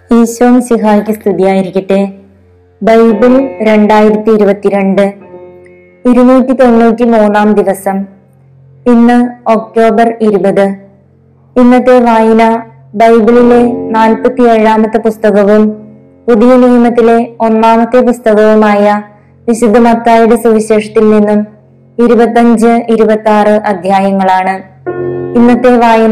ഈശോം സിഹായിക്ക് സ്തുതിയായിരിക്കട്ടെ ബൈബിൾ രണ്ടായിരത്തി ഇരുപത്തിരണ്ട് ഇരുന്നൂറ്റി തൊണ്ണൂറ്റി മൂന്നാം ദിവസം ഇന്ന് ഒക്ടോബർ ഇരുപത് ഇന്നത്തെ വായന ബൈബിളിലെ നാൽപ്പത്തി ഏഴാമത്തെ പുസ്തകവും പുതിയ നിയമത്തിലെ ഒന്നാമത്തെ പുസ്തകവുമായ വിശുദ്ധ മത്തായുടെ സുവിശേഷത്തിൽ നിന്നും ഇരുപത്തഞ്ച് ഇരുപത്തി ആറ് അധ്യായങ്ങളാണ് ഇന്നത്തെ വായന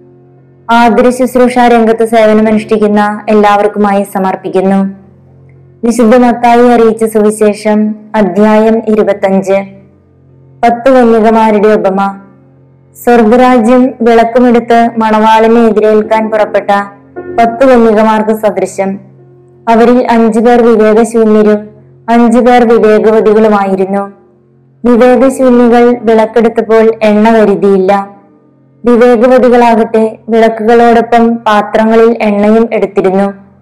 ആദര ശുശ്രൂഷ രംഗത്ത് സേവനമനുഷ്ഠിക്കുന്ന എല്ലാവർക്കുമായി സമർപ്പിക്കുന്നു വിശുദ്ധ മത്തായി അറിയിച്ച സുവിശേഷം അധ്യായം ഇരുപത്തഞ്ച് പത്ത് കന്യകമാരുടെ ഉപമ സ്വർഗരാജ്യം വിളക്കുമെടുത്ത് മണവാളിനെ എതിരേൽക്കാൻ പുറപ്പെട്ട പത്ത് കന്യകമാർക്ക് സദൃശം അവരിൽ അഞ്ചു പേർ വിവേകശൂന്യരും അഞ്ചു പേർ വിവേകവതികളുമായിരുന്നു വിവേകശൂന്യകൾ വിളക്കെടുത്തപ്പോൾ എണ്ണ കരുതിയില്ല വിവേകവതികളാകട്ടെ വിളക്കുകളോടൊപ്പം പാത്രങ്ങളിൽ എണ്ണയും എടുത്തിരുന്നു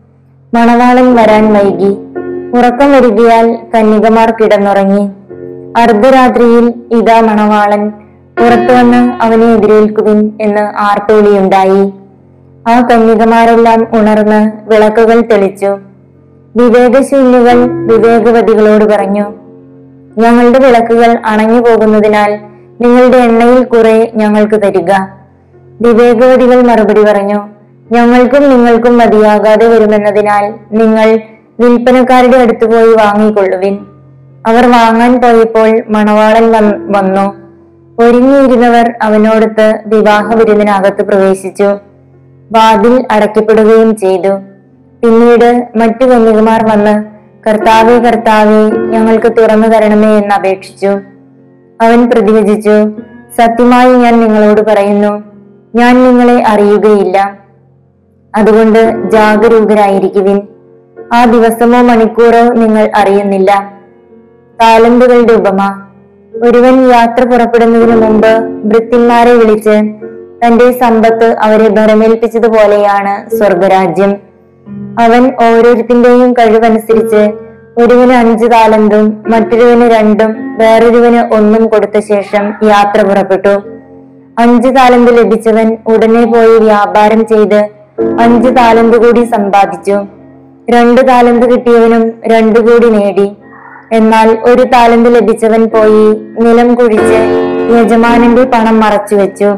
മണവാളൻ വരാൻ വൈകി ഉറക്കം വരികയാൽ കന്യകമാർ കിടന്നുറങ്ങി അർദ്ധരാത്രിയിൽ ഇതാ മണവാളൻ പുറത്തു വന്ന് അവനെ എതിരേൽക്കുവിൻ എന്ന് ആർത്തോളിയുണ്ടായി ആ കന്യകമാരെല്ലാം ഉണർന്ന് വിളക്കുകൾ തെളിച്ചു വിവേകശൂന്യകൾ വിവേകവതികളോട് പറഞ്ഞു ഞങ്ങളുടെ വിളക്കുകൾ അണഞ്ഞു പോകുന്നതിനാൽ നിങ്ങളുടെ എണ്ണയിൽ കുറെ ഞങ്ങൾക്ക് തരിക വിവേകവതികൾ മറുപടി പറഞ്ഞു ഞങ്ങൾക്കും നിങ്ങൾക്കും മതിയാകാതെ വരുമെന്നതിനാൽ നിങ്ങൾ വിൽപ്പനക്കാരുടെ അടുത്ത് പോയി വാങ്ങിക്കൊള്ളുവിൻ അവർ വാങ്ങാൻ പോയപ്പോൾ മണവാളൻ വന്ന് വന്നു ഒരുങ്ങിയിരുന്നവർ അവനോടൊത്ത് വിവാഹ വിരുന്നിനകത്ത് പ്രവേശിച്ചു വാതിൽ അടയ്ക്കപ്പെടുകയും ചെയ്തു പിന്നീട് മറ്റു കന്യകുമാർ വന്ന് കർത്താവെ കർത്താവെ ഞങ്ങൾക്ക് തുറന്നു തരണമേ എന്ന് അപേക്ഷിച്ചു അവൻ പ്രതിവചിച്ചു സത്യമായി ഞാൻ നിങ്ങളോട് പറയുന്നു ഞാൻ നിങ്ങളെ അറിയുകയില്ല അതുകൊണ്ട് ജാഗരൂകരായിരിക്കുവിൻ ആ ദിവസമോ മണിക്കൂറോ നിങ്ങൾ അറിയുന്നില്ല താലന്തുകളുടെ ഉപമ ഒരുവൻ യാത്ര പുറപ്പെടുന്നതിന് മുമ്പ് ഭൃത്യന്മാരെ വിളിച്ച് തന്റെ സമ്പത്ത് അവരെ ഭരമേൽപ്പിച്ചതുപോലെയാണ് സ്വർഗരാജ്യം അവൻ ഓരോരുത്തിന്റെയും കഴിവനുസരിച്ച് ഒരുവന് അഞ്ചു താലന്തും മറ്റൊരുവന് രണ്ടും വേറൊരുവന് ഒന്നും കൊടുത്ത ശേഷം യാത്ര പുറപ്പെട്ടു അഞ്ചു താലന്ത് ലഭിച്ചവൻ ഉടനെ പോയി വ്യാപാരം ചെയ്ത് അഞ്ചു താലന്ത് കൂടി സമ്പാദിച്ചു രണ്ട് താലന്ത് കിട്ടിയവനും രണ്ടു കൂടി നേടി എന്നാൽ ഒരു താലന്ത് ലഭിച്ചവൻ പോയി നിലം കുഴിച്ച് യജമാനന്റെ പണം മറച്ചുവെച്ചു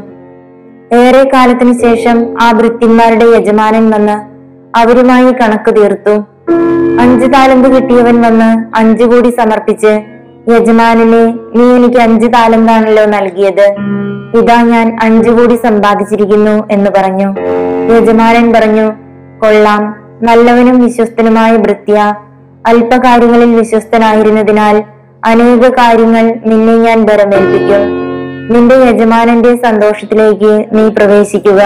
ഏറെ കാലത്തിനു ശേഷം ആ ഭൃത്യന്മാരുടെ യജമാനൻ വന്ന് അവരുമായി കണക്ക് തീർത്തു അഞ്ചു താലന്ത് കിട്ടിയവൻ വന്ന് അഞ്ചു കൂടി സമർപ്പിച്ച് യജമാനനെ നീ എനിക്ക് അഞ്ചു താലന്താണല്ലോ നൽകിയത് ഇതാ ഞാൻ അഞ്ചു കൂടി സമ്പാദിച്ചിരിക്കുന്നു എന്ന് പറഞ്ഞു യജമാനൻ പറഞ്ഞു കൊള്ളാം നല്ലവനും വിശ്വസ്തനുമായ ഭൃത്യ അല്പകാര്യങ്ങളിൽ വിശ്വസ്തനായിരുന്നതിനാൽ അനേക കാര്യങ്ങൾ നിന്നെ ഞാൻ ബലമേൽപ്പിക്കും നിന്റെ യജമാനന്റെ സന്തോഷത്തിലേക്ക് നീ പ്രവേശിക്കുക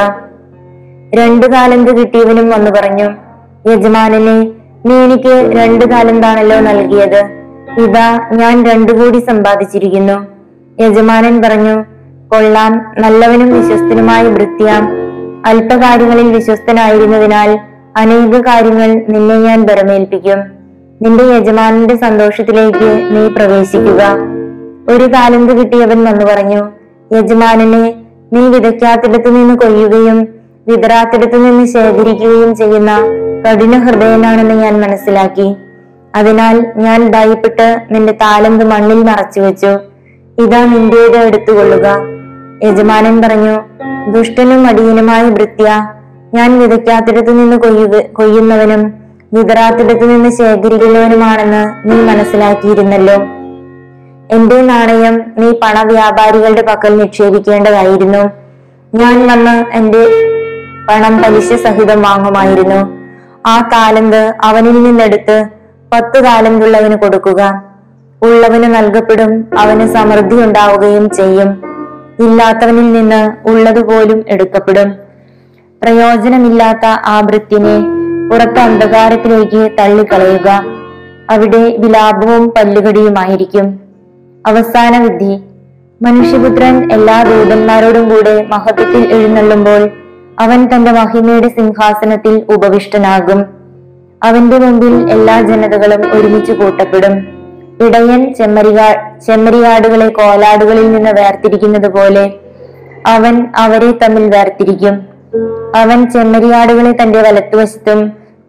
രണ്ടു താലന്ത് കിട്ടിയവനും വന്നു പറഞ്ഞു യജമാനനെ നീ എനിക്ക് രണ്ടു താലന്താണല്ലോ നൽകിയത് ഇതാ ഞാൻ രണ്ടു കൂടി സമ്പാദിച്ചിരിക്കുന്നു യജമാനൻ പറഞ്ഞു കൊള്ളാം നല്ലവനും വിശ്വസ്തനുമായ ഭൃത്യാം അല്പകാര്യങ്ങളിൽ വിശ്വസ്തനായിരുന്നതിനാൽ അനേക കാര്യങ്ങൾ നിന്നെ ഞാൻ ബലമേൽപ്പിക്കും നിന്റെ യജമാനന്റെ സന്തോഷത്തിലേക്ക് നീ പ്രവേശിക്കുക ഒരു താലന്ത് കിട്ടിയവൻ വന്നു പറഞ്ഞു യജമാനനെ നീ വിതയ്ക്കാത്തിടത്തു നിന്ന് കൊയ്യുകയും വിതറാത്തിടത്തു നിന്ന് ശേഖരിക്കുകയും ചെയ്യുന്ന കഠിന ഹൃദയനാണെന്ന് ഞാൻ മനസ്സിലാക്കി അതിനാൽ ഞാൻ ഭയപ്പെട്ട് നിന്റെ താലന്ത് മണ്ണിൽ മറച്ചു വെച്ചു ഇതാ നിന്റേത് എടുത്തുകൊള്ളുക യജമാനൻ പറഞ്ഞു ദുഷ്ടനും അടിയനുമായ ഭൃത്യ ഞാൻ വിതയ്ക്കാത്തിടത്തു നിന്ന് കൊയ്യുക കൊയ്യുന്നവനും വിതറാത്തിടത്തു നിന്ന് ശേഖരിക്കുന്നവനുമാണെന്ന് നീ മനസ്സിലാക്കിയിരുന്നല്ലോ എന്റെ നാണയം നീ പണവ്യാപാരികളുടെ പക്കൽ നിക്ഷേപിക്കേണ്ടതായിരുന്നു ഞാൻ വന്ന് എന്റെ പണം പലിശ സഹിതം വാങ്ങുമായിരുന്നു ആ താലന്ത് അവനിൽ നിന്നെടുത്ത് പത്ത് താലന്തുള്ളവന് കൊടുക്കുക ഉള്ളവന് നൽകപ്പെടും അവന് സമൃദ്ധി ഉണ്ടാവുകയും ചെയ്യും ഇല്ലാത്തവനിൽ നിന്ന് ഉള്ളതുപോലും എടുക്കപ്പെടും പ്രയോജനമില്ലാത്ത ആ ഭൃത്യനെ പുറത്ത് അന്ധകാരത്തിലേക്ക് തള്ളിക്കളയുക അവിടെ വിലാപവും പല്ലുകടിയുമായിരിക്കും അവസാന വിധി മനുഷ്യപുത്രൻ എല്ലാ ദൂതന്മാരോടും കൂടെ മഹത്വത്തിൽ എഴുന്നള്ളുമ്പോൾ അവൻ തന്റെ മഹിമയുടെ സിംഹാസനത്തിൽ ഉപവിഷ്ടനാകും അവന്റെ മുമ്പിൽ എല്ലാ ജനതകളും ഒരുമിച്ച് കൂട്ടപ്പെടും ഇടയൻ ചെമ്മരികാ ചെമ്മരിയാടുകളെ കോലാടുകളിൽ നിന്ന് വേർതിരിക്കുന്നത് പോലെ അവൻ അവരെ തമ്മിൽ വേർതിരിക്കും അവൻ ചെമ്മരിയാടുകളെ തന്റെ വലത്തുവശത്തും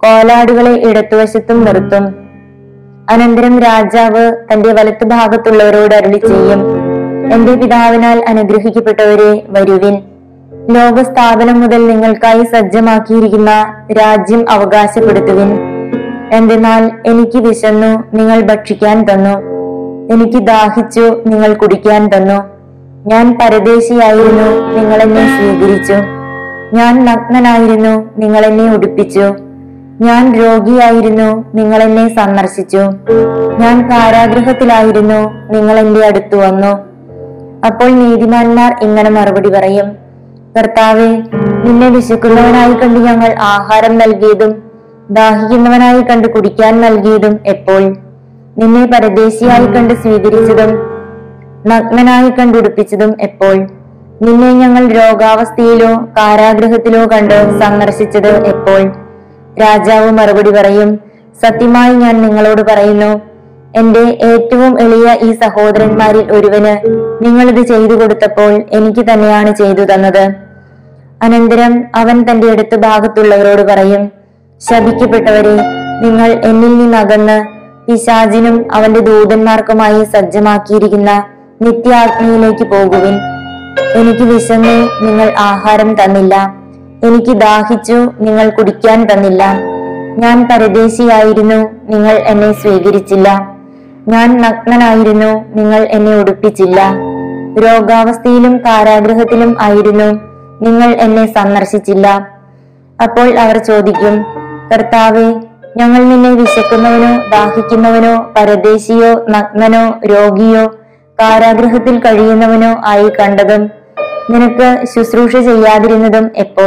കോലാടുകളെ ഇടത്തുവശത്തും നിർത്തും അനന്തരം രാജാവ് തന്റെ വലത്തു ഭാഗത്തുള്ളവരോട് അരുളി ചെയ്യും എന്റെ പിതാവിനാൽ അനുഗ്രഹിക്കപ്പെട്ടവരെ വരുവിൻ ലോകസ്ഥാപനം മുതൽ നിങ്ങൾക്കായി സജ്ജമാക്കിയിരിക്കുന്ന രാജ്യം അവകാശപ്പെടുത്തുവിൻ എന്തെന്നാൽ എനിക്ക് വിശന്നു നിങ്ങൾ ഭക്ഷിക്കാൻ തന്നു എനിക്ക് ദാഹിച്ചു നിങ്ങൾ കുടിക്കാൻ തന്നു ഞാൻ പരദേശിയായിരുന്നു നിങ്ങൾ എന്നെ സ്വീകരിച്ചു ഞാൻ നഗ്നനായിരുന്നു നിങ്ങൾ എന്നെ ഉടുപ്പിച്ചു ഞാൻ രോഗിയായിരുന്നു നിങ്ങൾ എന്നെ സന്ദർശിച്ചു ഞാൻ കാരാഗൃഹത്തിലായിരുന്നു നിങ്ങൾ എന്റെ അടുത്തു വന്നു അപ്പോൾ നീതിമാന്മാർ ഇങ്ങനെ മറുപടി പറയും കർത്താവെ നിന്നെ വിശക്കുന്നവനായി കണ്ട് ഞങ്ങൾ ആഹാരം നൽകിയതും ദാഹിക്കുന്നവനായി കണ്ട് കുടിക്കാൻ നൽകിയതും എപ്പോൾ നിന്നെ പരദേശിയായി കണ്ട് സ്വീകരിച്ചതും നഗ്നനായി കണ്ടുടുപ്പിച്ചതും എപ്പോൾ നിന്നെ ഞങ്ങൾ രോഗാവസ്ഥയിലോ കാരാഗൃഹത്തിലോ കണ്ട് സന്ദർശിച്ചത് എപ്പോൾ രാജാവ് മറുപടി പറയും സത്യമായി ഞാൻ നിങ്ങളോട് പറയുന്നു എന്റെ ഏറ്റവും എളിയ ഈ സഹോദരന്മാരിൽ ഒരുവന് നിങ്ങൾ ഇത് ചെയ്തു കൊടുത്തപ്പോൾ എനിക്ക് തന്നെയാണ് ചെയ്തു തന്നത് അനന്തരം അവൻ തന്റെ അടുത്ത ഭാഗത്തുള്ളവരോട് പറയും ശപിക്കപ്പെട്ടവരെ നിങ്ങൾ എന്നിൽ നിന്നകന്ന് പിശാചിനും അവന്റെ ദൂതന്മാർക്കുമായി സജ്ജമാക്കിയിരിക്കുന്ന നിത്യാഗ്നിയിലേക്ക് പോകുവിൻ എനിക്ക് വിശന്നു നിങ്ങൾ ആഹാരം തന്നില്ല എനിക്ക് ദാഹിച്ചു നിങ്ങൾ കുടിക്കാൻ തന്നില്ല ഞാൻ പരദേശിയായിരുന്നു നിങ്ങൾ എന്നെ സ്വീകരിച്ചില്ല ഞാൻ നഗ്നനായിരുന്നു നിങ്ങൾ എന്നെ ഉടുപ്പിച്ചില്ല രോഗാവസ്ഥയിലും കാരാഗൃഹത്തിലും ആയിരുന്നു നിങ്ങൾ എന്നെ സന്ദർശിച്ചില്ല അപ്പോൾ അവർ ചോദിക്കും കർത്താവെ ഞങ്ങൾ നിന്നെ വിശക്കുന്നവനോ ദാഹിക്കുന്നവനോ പരദേശിയോ നഗ്നനോ രോഗിയോ കാരാഗൃഹത്തിൽ കഴിയുന്നവനോ ആയി കണ്ടതും നിനക്ക് ശുശ്രൂഷ ചെയ്യാതിരുന്നതും എപ്പോൾ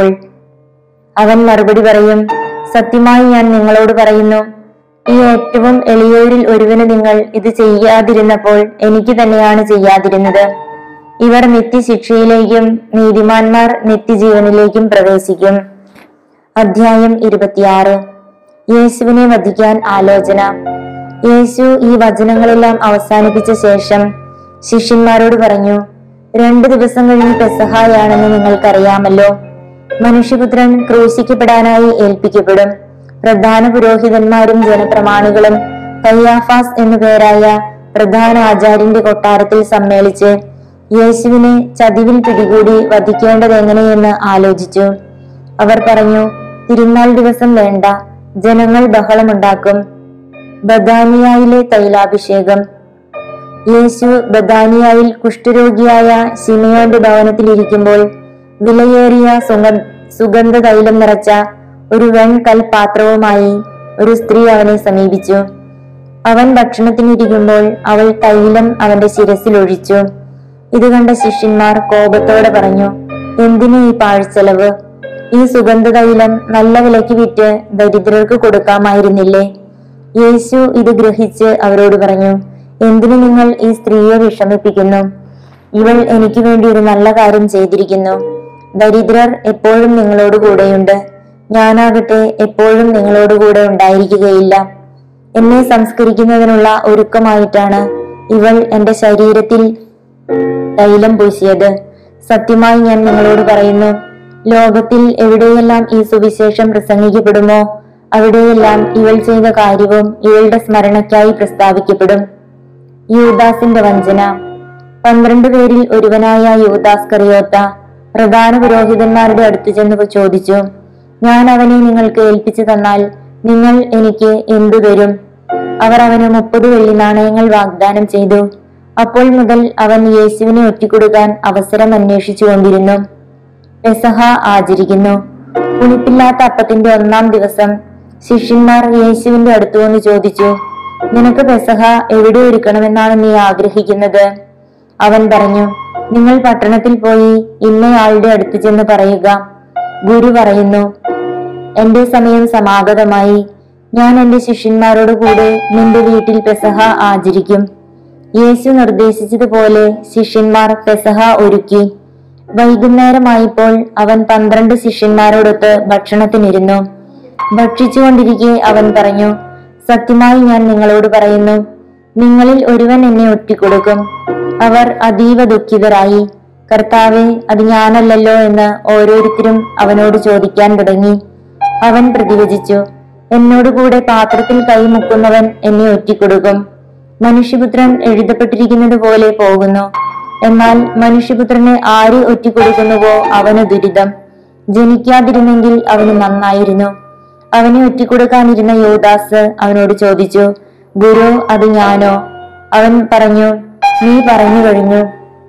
അവൻ മറുപടി പറയും സത്യമായി ഞാൻ നിങ്ങളോട് പറയുന്നു ഈ ഏറ്റവും എളിയോരിൽ ഒരുവന് നിങ്ങൾ ഇത് ചെയ്യാതിരുന്നപ്പോൾ എനിക്ക് തന്നെയാണ് ചെയ്യാതിരുന്നത് ഇവർ നിത്യശിക്ഷയിലേക്കും നീതിമാന്മാർ നിത്യജീവനിലേക്കും പ്രവേശിക്കും അധ്യായം ഇരുപത്തിയാറ് യേശുവിനെ വധിക്കാൻ ആലോചന യേശു ഈ വചനങ്ങളെല്ലാം അവസാനിപ്പിച്ച ശേഷം ശിഷ്യന്മാരോട് പറഞ്ഞു രണ്ടു ദിവസം കഴിഞ്ഞ് പെസഹായാണെന്ന് നിങ്ങൾക്കറിയാമല്ലോ മനുഷ്യപുത്രൻ ക്രൂശിക്കപ്പെടാനായി ഏൽപ്പിക്കപ്പെടും പ്രധാന പുരോഹിതന്മാരും ജനപ്രമാണികളും കയ്യാഫാസ് എന്നു പേരായ പ്രധാന ആചാര്യന്റെ കൊട്ടാരത്തിൽ സമ്മേളിച്ച് യേശുവിനെ ചതിവിൽ പിടികൂടി വധിക്കേണ്ടത് എങ്ങനെയെന്ന് ആലോചിച്ചു അവർ പറഞ്ഞു തിരുനാൾ ദിവസം വേണ്ട ജനങ്ങൾ ബഹളമുണ്ടാക്കും ബദാനിയായിലെ തൈലാഭിഷേകം യേശു ബദാനിയായിൽ കുഷ്ഠരോഗിയായ ശിമയോന്റെ ഭവനത്തിലിരിക്കുമ്പോൾ വിലയേറിയ സുഗ- സുഗന്ധ തൈലം നിറച്ച ഒരു വെൺകൽ പാത്രവുമായി ഒരു സ്ത്രീ അവനെ സമീപിച്ചു അവൻ ഭക്ഷണത്തിനിരിക്കുമ്പോൾ അവൾ തൈലം അവന്റെ ശിരസിൽ ഒഴിച്ചു ഇത് കണ്ട ശിഷ്യന്മാർ കോപത്തോടെ പറഞ്ഞു എന്തിനു ഈ പാഴ്ചെലവ് ഈ സുഗന്ധ തൈലം നല്ല വിലയ്ക്ക് വിറ്റ് ദരിദ്രർക്ക് കൊടുക്കാമായിരുന്നില്ലേ യേശു ഇത് ഗ്രഹിച്ച് അവരോട് പറഞ്ഞു എന്തിനു നിങ്ങൾ ഈ സ്ത്രീയെ വിഷമിപ്പിക്കുന്നു ഇവൾ എനിക്ക് വേണ്ടി ഒരു നല്ല കാര്യം ചെയ്തിരിക്കുന്നു ദരിദ്രർ എപ്പോഴും നിങ്ങളോട് കൂടെയുണ്ട് ഞാനാകട്ടെ എപ്പോഴും നിങ്ങളോട് കൂടെ ഉണ്ടായിരിക്കുകയില്ല എന്നെ സംസ്കരിക്കുന്നതിനുള്ള ഒരുക്കമായിട്ടാണ് ഇവൾ എന്റെ ശരീരത്തിൽ തൈലം പൂശിയത് സത്യമായി ഞാൻ നിങ്ങളോട് പറയുന്നു ലോകത്തിൽ എവിടെയെല്ലാം ഈ സുവിശേഷം പ്രസംഗിക്കപ്പെടുമോ അവിടെയെല്ലാം ഇവൾ ചെയ്ത കാര്യവും ഇവളുടെ സ്മരണയ്ക്കായി പ്രസ്താവിക്കപ്പെടും യൂദാസിന്റെ വഞ്ചന പന്ത്രണ്ട് പേരിൽ ഒരുവനായ യൂദാസ് കറിയോത്ത പ്രധാന പുരോഹിതന്മാരുടെ അടുത്ത് ചെന്ന് ചോദിച്ചു ഞാൻ അവനെ നിങ്ങൾക്ക് ഏൽപ്പിച്ചു തന്നാൽ നിങ്ങൾ എനിക്ക് എന്തു തരും അവർ അവന് മുപ്പത് വെള്ളി നാണയങ്ങൾ വാഗ്ദാനം ചെയ്തു അപ്പോൾ മുതൽ അവൻ യേശുവിനെ ഒറ്റിക്കൊടുക്കാൻ അവസരം അന്വേഷിച്ചുകൊണ്ടിരുന്നു പെസഹ ആചരിക്കുന്നു പുളിപ്പില്ലാത്ത അപ്പത്തിന്റെ ഒന്നാം ദിവസം ശിഷ്യന്മാർ യേശുവിന്റെ അടുത്തു വന്ന് ചോദിച്ചു നിനക്ക് പെസഹ എവിടെ ഒരുക്കണമെന്നാണ് നീ ആഗ്രഹിക്കുന്നത് അവൻ പറഞ്ഞു നിങ്ങൾ പട്ടണത്തിൽ പോയി ഇന്നയാളുടെ അടുത്ത് ചെന്ന് പറയുക ഗുരു പറയുന്നു എന്റെ സമയം സമാഗതമായി ഞാൻ എന്റെ ശിഷ്യന്മാരോട് കൂടെ നിന്റെ വീട്ടിൽ പെസഹ ആചരിക്കും യേശു നിർദ്ദേശിച്ചതുപോലെ ശിഷ്യന്മാർ പെസഹ ഒരുക്കി വൈകുന്നേരമായപ്പോൾ അവൻ പന്ത്രണ്ട് ശിഷ്യന്മാരോടൊത്ത് ഭക്ഷണത്തിനിരുന്നു ഭക്ഷിച്ചുകൊണ്ടിരിക്കെ അവൻ പറഞ്ഞു സത്യമായി ഞാൻ നിങ്ങളോട് പറയുന്നു നിങ്ങളിൽ ഒരുവൻ എന്നെ ഒറ്റിക്കൊടുക്കും അവർ അതീവ ദുഃഖിതരായി കർത്താവെ അത് ഞാനല്ലല്ലോ എന്ന് ഓരോരുത്തരും അവനോട് ചോദിക്കാൻ തുടങ്ങി അവൻ പ്രതിവചിച്ചു എന്നോട് കൂടെ പാത്രത്തിൽ കൈമുക്കുന്നവൻ എന്നെ ഒറ്റിക്കൊടുക്കും മനുഷ്യപുത്രൻ എഴുതപ്പെട്ടിരിക്കുന്നത് പോലെ പോകുന്നു എന്നാൽ മനുഷ്യപുത്രനെ ആര് ഒറ്റിക്കൊടുക്കുന്നുവോ അവന് ദുരിതം ജനിക്കാതിരുന്നെങ്കിൽ അവന് നന്നായിരുന്നു അവനെ ഒറ്റിക്കൊടുക്കാനിരുന്ന യോദാസ് അവനോട് ചോദിച്ചു ഗുരു അത് ഞാനോ അവൻ പറഞ്ഞു നീ പറഞ്ഞു കഴിഞ്ഞു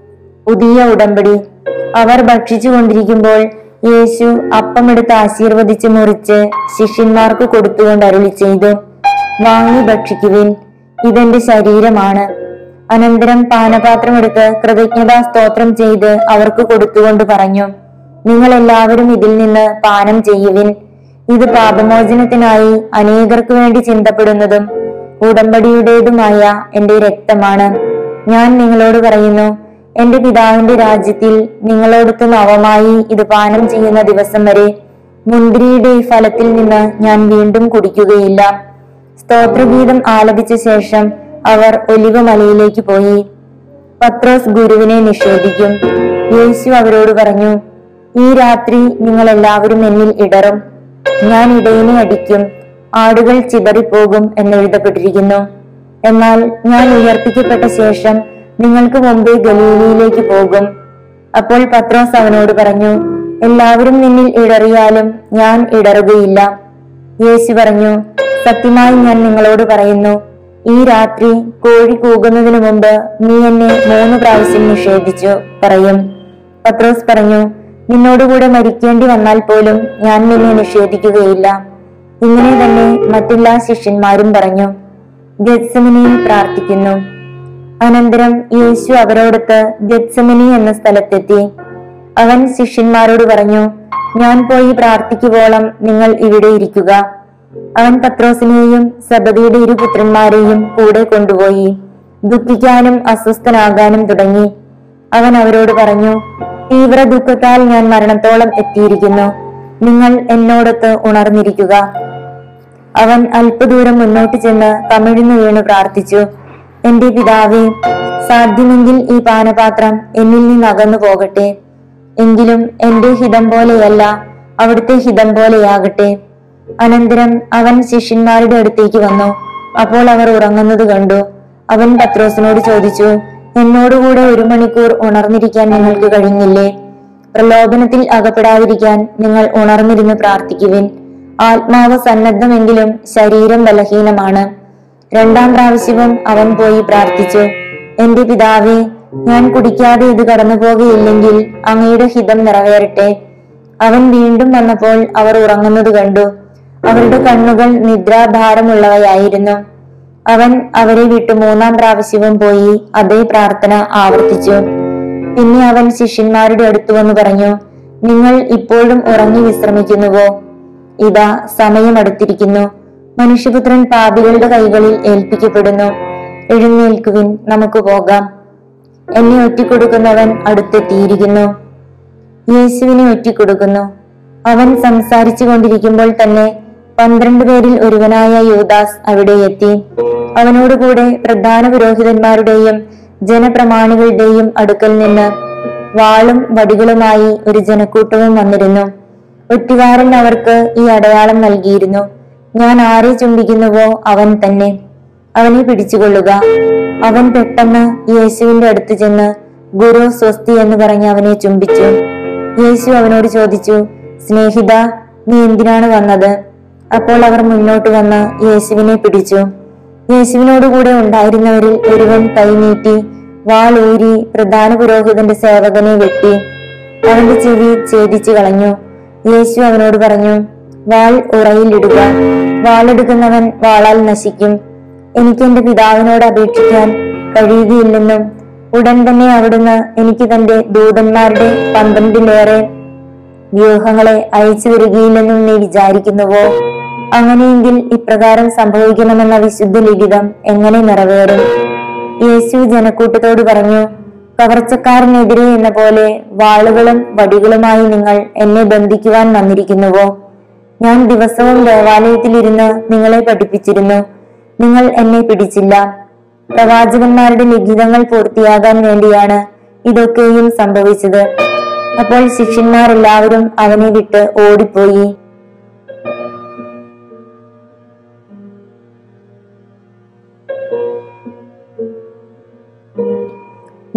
പുതിയ ഉടമ്പടി അവർ ഭക്ഷിച്ചു കൊണ്ടിരിക്കുമ്പോൾ യേശു അപ്പമെടുത്ത് ആശീർവദിച്ച് മുറിച്ച് ശിഷ്യന്മാർക്ക് കൊടുത്തുകൊണ്ട് അരുളി ചെയ്തു വാങ്ങി ഭക്ഷിക്കുവിൻ ഇതെന്റെ ശരീരമാണ് അനന്തരം പാനപാത്രമെടുത്ത് കൃതജ്ഞതാ സ്തോത്രം ചെയ്ത് അവർക്ക് കൊടുത്തുകൊണ്ട് പറഞ്ഞു നിങ്ങൾ എല്ലാവരും ഇതിൽ നിന്ന് പാനം ചെയ്യുവിൻ ഇത് പാപമോചനത്തിനായി അനേകർക്ക് വേണ്ടി ചിന്തപ്പെടുന്നതും ഉടമ്പടിയുടേതുമായ എന്റെ രക്തമാണ് ഞാൻ നിങ്ങളോട് പറയുന്നു എന്റെ പിതാവിന്റെ രാജ്യത്തിൽ നിങ്ങളോടൊത്ത് നവമായി ഇത് പാനം ചെയ്യുന്ന ദിവസം വരെ മുന്തിരിയുടെ ഈ ഫലത്തിൽ നിന്ന് ഞാൻ വീണ്ടും കുടിക്കുകയില്ല സ്തോത്രഗീതം ആലപിച്ച ശേഷം അവർ ഒലിവ് മലയിലേക്ക് പോയി പത്രോസ് ഗുരുവിനെ നിഷേധിക്കും യേശു അവരോട് പറഞ്ഞു ഈ രാത്രി നിങ്ങൾ എല്ലാവരും എന്നിൽ ഇടറും ഞാൻ ഇടയനെ അടിക്കും ആടുകൾ ചിതറിപ്പോകും എന്നെഴുതപ്പെട്ടിരിക്കുന്നു എന്നാൽ ഞാൻ ഉയർപ്പിക്കപ്പെട്ട ശേഷം നിങ്ങൾക്ക് മുമ്പേ ഗലീലയിലേക്ക് പോകും അപ്പോൾ പത്രോസ് അവനോട് പറഞ്ഞു എല്ലാവരും നിന്നിൽ ഇടറിയാലും ഞാൻ ഇടറുകയില്ല യേശു പറഞ്ഞു സത്യമായി ഞാൻ നിങ്ങളോട് പറയുന്നു ഈ രാത്രി കോഴി കൂകുന്നതിനു മുമ്പ് നീ എന്നെ മൂന്ന് പ്രാവശ്യം നിഷേധിച്ചു പറയും പത്രോസ് പറഞ്ഞു നിന്നോടുകൂടെ മരിക്കേണ്ടി വന്നാൽ പോലും ഞാൻ നിന്നെ നിഷേധിക്കുകയില്ല ഇങ്ങനെ തന്നെ മറ്റെല്ലാ ശിഷ്യന്മാരും പറഞ്ഞു ഗത്സമനിയിൽ പ്രാർത്ഥിക്കുന്നു അനന്തരം യേശു അവരോടൊത്ത് ഗത്സമനി എന്ന സ്ഥലത്തെത്തി അവൻ ശിഷ്യന്മാരോട് പറഞ്ഞു ഞാൻ പോയി പ്രാർത്ഥിക്കുവോളം നിങ്ങൾ ഇവിടെ ഇരിക്കുക അവൻ പത്രോസിനെയും സബദിയുടെ ഇരു പുത്രന്മാരെയും കൂടെ കൊണ്ടുപോയി ദുഃഖിക്കാനും അസ്വസ്ഥനാകാനും തുടങ്ങി അവൻ അവരോട് പറഞ്ഞു തീവ്ര ദുഃഖത്താൽ ഞാൻ മരണത്തോളം എത്തിയിരിക്കുന്നു നിങ്ങൾ എന്നോടൊത്ത് ഉണർന്നിരിക്കുക അവൻ അല്പദൂരം മുന്നോട്ട് ചെന്ന് കമിഴ്ന്നു വീണു പ്രാർത്ഥിച്ചു എന്റെ പിതാവേ സാധ്യമെങ്കിൽ ഈ പാനപാത്രം എന്നിൽ നിന്ന് അകന്നു പോകട്ടെ എങ്കിലും എന്റെ ഹിതം പോലെയല്ല അവിടുത്തെ ഹിതം പോലെയാകട്ടെ അനന്തരം അവൻ ശിഷ്യന്മാരുടെ അടുത്തേക്ക് വന്നു അപ്പോൾ അവർ ഉറങ്ങുന്നത് കണ്ടു അവൻ പത്രോസിനോട് ചോദിച്ചു എന്നോടുകൂടെ ഒരു മണിക്കൂർ ഉണർന്നിരിക്കാൻ നിങ്ങൾക്ക് കഴിഞ്ഞില്ലേ പ്രലോഭനത്തിൽ അകപ്പെടാതിരിക്കാൻ നിങ്ങൾ ഉണർന്നിരുന്ന് പ്രാർത്ഥിക്കുവിൻ ആത്മാവ് സന്നദ്ധമെങ്കിലും ശരീരം ബലഹീനമാണ് രണ്ടാം പ്രാവശ്യവും അവൻ പോയി പ്രാർത്ഥിച്ചു എന്റെ പിതാവേ ഞാൻ കുടിക്കാതെ ഇത് കടന്നു പോകുകയില്ലെങ്കിൽ അങ്ങയുടെ ഹിതം നിറവേറട്ടെ അവൻ വീണ്ടും വന്നപ്പോൾ അവർ ഉറങ്ങുന്നത് കണ്ടു അവരുടെ കണ്ണുകൾ നിദ്രാഭാരമുള്ളവയായിരുന്നു അവൻ അവരെ വിട്ടു മൂന്നാം പ്രാവശ്യവും പോയി അതേ പ്രാർത്ഥന ആവർത്തിച്ചു പിന്നെ അവൻ ശിഷ്യന്മാരുടെ അടുത്തു വന്ന് പറഞ്ഞു നിങ്ങൾ ഇപ്പോഴും ഉറങ്ങി വിശ്രമിക്കുന്നുവോ ഇതാ സമയം അടുത്തിരിക്കുന്നു മനുഷ്യപുത്രൻ പാപികളുടെ കൈകളിൽ ഏൽപ്പിക്കപ്പെടുന്നു എഴുന്നേൽക്കുവിൻ നമുക്ക് പോകാം എന്നെ ഒറ്റിക്കൊടുക്കുന്നവൻ അടുത്തെത്തിയിരിക്കുന്നു യേശുവിനെ ഒറ്റിക്കൊടുക്കുന്നു അവൻ സംസാരിച്ചു കൊണ്ടിരിക്കുമ്പോൾ തന്നെ പന്ത്രണ്ട് പേരിൽ ഒരുവനായ യൂദാസ് അവിടെ എത്തി അവനോടുകൂടെ പ്രധാന പുരോഹിതന്മാരുടെയും ജനപ്രമാണികളുടെയും അടുക്കൽ നിന്ന് വാളും വടികളുമായി ഒരു ജനക്കൂട്ടവും വന്നിരുന്നു ഒറ്റുകാരൻ അവർക്ക് ഈ അടയാളം നൽകിയിരുന്നു ഞാൻ ആരെ ചുംബിക്കുന്നുവോ അവൻ തന്നെ അവനെ പിടിച്ചുകൊള്ളുക അവൻ പെട്ടെന്ന് യേശുവിന്റെ അടുത്ത് ചെന്ന് ഗുരു സ്വസ്തി എന്ന് പറഞ്ഞ് അവനെ ചുംബിച്ചു യേശു അവനോട് ചോദിച്ചു സ്നേഹിത നീ എന്തിനാണ് വന്നത് അപ്പോൾ അവർ മുന്നോട്ട് വന്ന് യേശുവിനെ പിടിച്ചു യേശുവിനോടുകൂടെ ഉണ്ടായിരുന്നവരിൽ ഒരുവൻ കൈനീട്ടി വാൾ ഊരി പ്രധാന പുരോഹിതന്റെ സേവകനെ വെട്ടി അവന്റെ ചെവി ഛേദിച്ചു കളഞ്ഞു യേശു അവനോട് പറഞ്ഞു വാൾ ഉറയിലിടുക വാളെടുക്കുന്നവൻ വാളാൽ നശിക്കും എനിക്ക് എന്റെ പിതാവിനോട് അപേക്ഷിക്കാൻ കഴിയുകയില്ലെന്നും ഉടൻ തന്നെ അവിടുന്ന് എനിക്ക് തന്റെ ദൂതന്മാരുടെ പന്ത്രണ്ടിലേറെ വ്യൂഹങ്ങളെ അയച്ചു വരികയില്ലെന്നും നീ വിചാരിക്കുന്നുവോ അങ്ങനെയെങ്കിൽ ഇപ്രകാരം സംഭവിക്കണമെന്ന വിശുദ്ധ ലിഖിതം എങ്ങനെ നിറവേറും യേശു ജനക്കൂട്ടത്തോട് പറഞ്ഞു കവർച്ചക്കാരനെതിരെ എന്ന പോലെ വാളുകളും വടികളുമായി നിങ്ങൾ എന്നെ ബന്ധിക്കുവാൻ വന്നിരിക്കുന്നുവോ ഞാൻ ദിവസവും ദേവാലയത്തിലിരുന്ന് നിങ്ങളെ പഠിപ്പിച്ചിരുന്നു നിങ്ങൾ എന്നെ പിടിച്ചില്ല പ്രവാചകന്മാരുടെ ലിഖിതങ്ങൾ പൂർത്തിയാകാൻ വേണ്ടിയാണ് ഇതൊക്കെയും സംഭവിച്ചത് അപ്പോൾ ശിഷ്യന്മാരെല്ലാവരും അവനെ വിട്ട് ഓടിപ്പോയി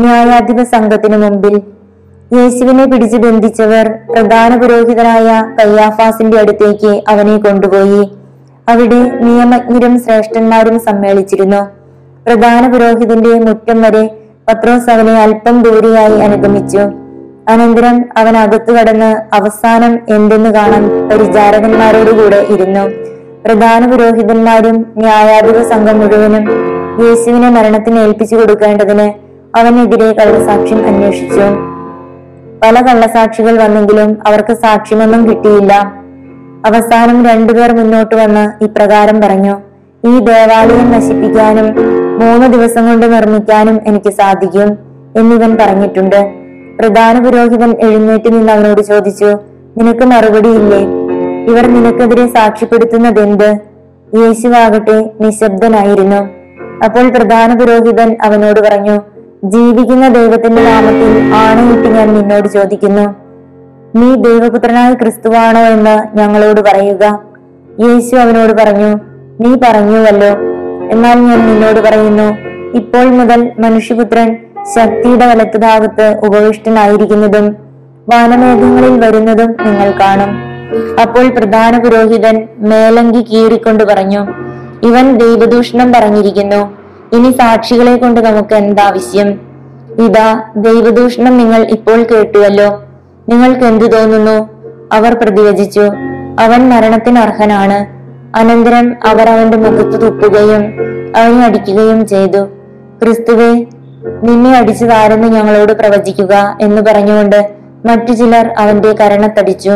ന്യായാധിപ സംഘത്തിനു മുമ്പിൽ യേശുവിനെ പിടിച്ചു ബന്ധിച്ചവർ പ്രധാന പുരോഹിതനായ കയ്യാഫാസിന്റെ അടുത്തേക്ക് അവനെ കൊണ്ടുപോയി അവിടെ നിയമജ്ഞരും ശ്രേഷ്ഠന്മാരും സമ്മേളിച്ചിരുന്നു പ്രധാന പുരോഹിതന്റെ മുറ്റം വരെ പത്രോസ് അവനെ അല്പം ദൂരെയായി അനുഗമിച്ചു അനന്തരം അവൻ അകത്തു കടന്ന് അവസാനം എന്തെന്ന് കാണാൻ പരിചാരകന്മാരോടുകൂടെ ഇരുന്നു പ്രധാന പുരോഹിതന്മാരും ന്യായാധിപ സംഘം മുഴുവനും യേശുവിനെ മരണത്തിന് ഏൽപ്പിച്ചു കൊടുക്കേണ്ടതിന് അവനെതിരെ കള്ളസാക്ഷ്യം അന്വേഷിച്ചു പല കള്ളസാക്ഷികൾ വന്നെങ്കിലും അവർക്ക് സാക്ഷ്യമൊന്നും കിട്ടിയില്ല അവസാനം രണ്ടുപേർ മുന്നോട്ട് വന്ന് ഇപ്രകാരം പറഞ്ഞു ഈ ദേവാലയം നശിപ്പിക്കാനും മൂന്ന് ദിവസം കൊണ്ട് നിർമ്മിക്കാനും എനിക്ക് സാധിക്കും എന്നിവൻ പറഞ്ഞിട്ടുണ്ട് പ്രധാന പുരോഹിതൻ എഴുന്നേറ്റ് നിന്ന് അവനോട് ചോദിച്ചു നിനക്ക് മറുപടിയില്ലേ ഇവർ നിനക്കെതിരെ സാക്ഷ്യപ്പെടുത്തുന്നതെന്ത് യേശുവാകട്ടെ നിശബ്ദനായിരുന്നു അപ്പോൾ പ്രധാന പുരോഹിതൻ അവനോട് പറഞ്ഞു ജീവിക്കുന്ന ദൈവത്തിന്റെ നാമത്തിൽ ആണയിട്ട് ഞാൻ നിന്നോട് ചോദിക്കുന്നു നീ ദൈവപുത്രനായ ക്രിസ്തുവാണോ എന്ന് ഞങ്ങളോട് പറയുക യേശു അവനോട് പറഞ്ഞു നീ പറഞ്ഞുവല്ലോ എന്നാൽ ഞാൻ നിന്നോട് പറയുന്നു ഇപ്പോൾ മുതൽ മനുഷ്യപുത്രൻ ശക്തിയുടെ വലത്തുഭാഗത്ത് ഉപവിഷ്ടനായിരിക്കുന്നതും വാനമേഘങ്ങളിൽ വരുന്നതും നിങ്ങൾ കാണും അപ്പോൾ പ്രധാന പുരോഹിതൻ മേലങ്കി കീറിക്കൊണ്ട് പറഞ്ഞു ഇവൻ ദൈവദൂഷണം പറഞ്ഞിരിക്കുന്നു ഇനി സാക്ഷികളെ കൊണ്ട് നമുക്ക് എന്താവശ്യം ഇതാ ദൈവദൂഷണം നിങ്ങൾ ഇപ്പോൾ കേട്ടുവല്ലോ നിങ്ങൾക്ക് എന്തു തോന്നുന്നു അവർ പ്രതിവചിച്ചു അവൻ മരണത്തിന് അർഹനാണ് അനന്തരം അവർ അവന്റെ മുഖത്ത് തുപ്പുകയും അവനെ അടിക്കുകയും ചെയ്തു ക്രിസ്തുവെ നിന്നെ അടിച്ചതാരെന്ന് ഞങ്ങളോട് പ്രവചിക്കുക എന്ന് പറഞ്ഞുകൊണ്ട് മറ്റു ചിലർ അവന്റെ കരണത്തടിച്ചു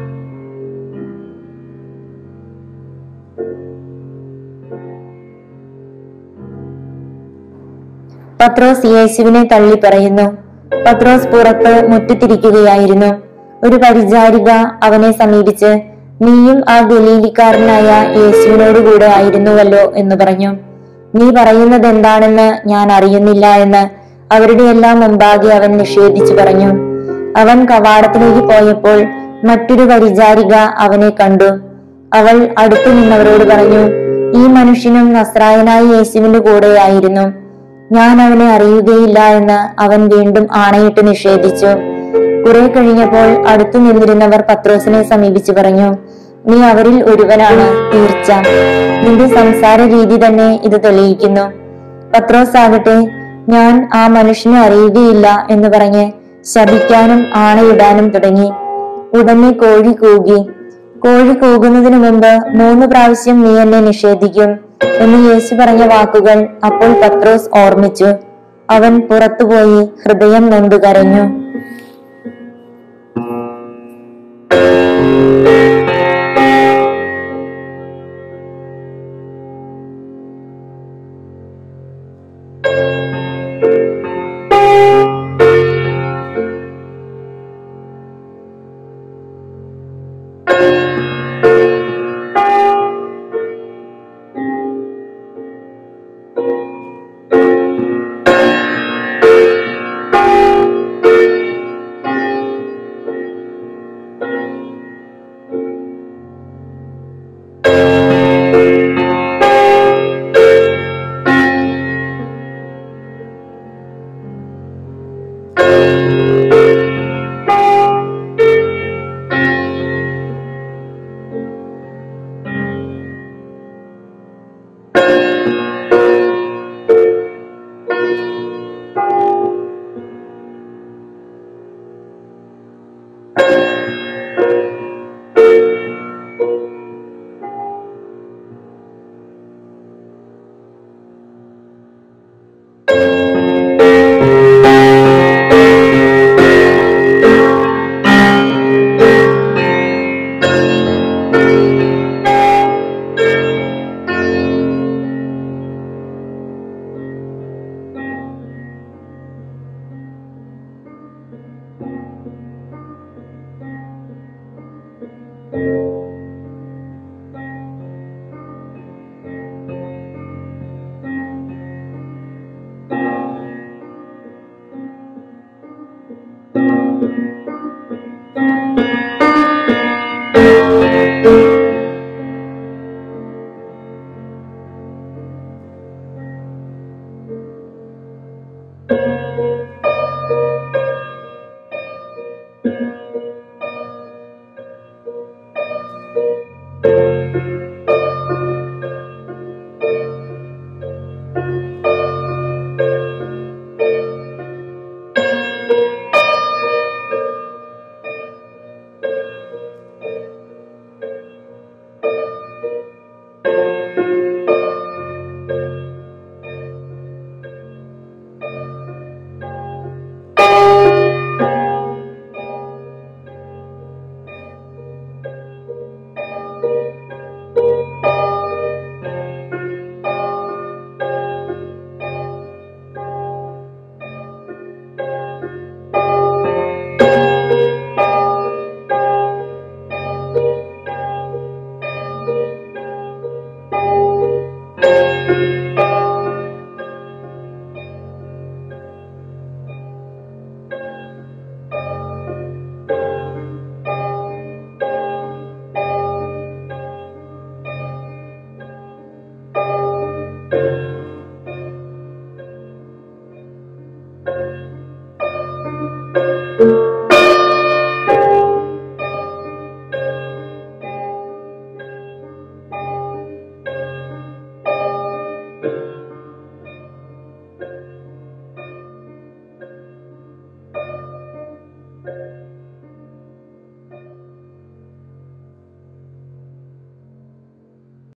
പത്രോസ് യേശുവിനെ തള്ളി പറയുന്നു പത്രോസ് പുറത്ത് മുറ്റത്തിരിക്കുകയായിരുന്നു ഒരു പരിചാരിക അവനെ സമീപിച്ച് നീയും ആ ഗലീലിക്കാരനായ യേശുവിനോട് കൂടെ ആയിരുന്നുവല്ലോ എന്ന് പറഞ്ഞു നീ പറയുന്നത് എന്താണെന്ന് ഞാൻ അറിയുന്നില്ല എന്ന് അവരുടെ എല്ലാം മുമ്പാകെ അവൻ നിഷേധിച്ചു പറഞ്ഞു അവൻ കവാടത്തിലേക്ക് പോയപ്പോൾ മറ്റൊരു പരിചാരിക അവനെ കണ്ടു അവൾ അടുത്തു നിന്നവരോട് പറഞ്ഞു ഈ മനുഷ്യനും നസ്രായനായ യേശുവിന്റെ കൂടെയായിരുന്നു ഞാൻ അവനെ അറിയുകയില്ല എന്ന് അവൻ വീണ്ടും ആണയിട്ട് നിഷേധിച്ചു കുറെ കഴിഞ്ഞപ്പോൾ അടുത്തു നിന്നിരുന്നവർ പത്രോസിനെ സമീപിച്ചു പറഞ്ഞു നീ അവരിൽ ഒരുവനാണ് തീർച്ച നിന്റെ സംസാര രീതി തന്നെ ഇത് തെളിയിക്കുന്നു പത്രോസ് ആകട്ടെ ഞാൻ ആ മനുഷ്യനെ അറിയുകയില്ല എന്ന് പറഞ്ഞ് ശപിക്കാനും ആണയിടാനും തുടങ്ങി ഉടനെ കോഴി കൂകി കോഴി കൂകുന്നതിന് മുമ്പ് മൂന്ന് പ്രാവശ്യം നീ എന്നെ നിഷേധിക്കും എന്ന് യേശു പറഞ്ഞ വാക്കുകൾ അപ്പോൾ പത്രോസ് ഓർമ്മിച്ചു അവൻ പുറത്തുപോയി ഹൃദയം നൊന്തു കരഞ്ഞു